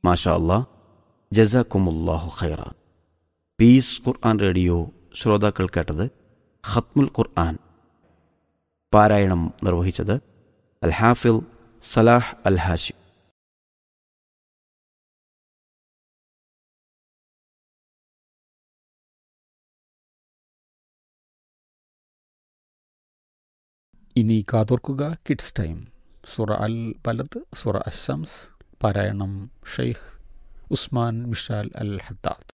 മാഷാ അല്ലാ ജസാക്കുമുല്ലാഹു ഖൈറ പീസ് ഖുർആൻ റേഡിയോ ശ്രോതാക്കൾ കേട്ടത് ഖത്മുൽ ഖുർആൻ പാരായണം നിർവഹിച്ചത് അൽ ഹാഫിൽ സലാഹ് അൽ ഹാഷിം ഇനി കാതോർക്കുക കിഡ്സ് ടൈം സുറ അൽ ബലദ് സുറ അശംസ് പാരായണം ഷെയ്ഖ് ഉസ്മാൻ മിഷാൽ അൽ ഹദ്ദാദ്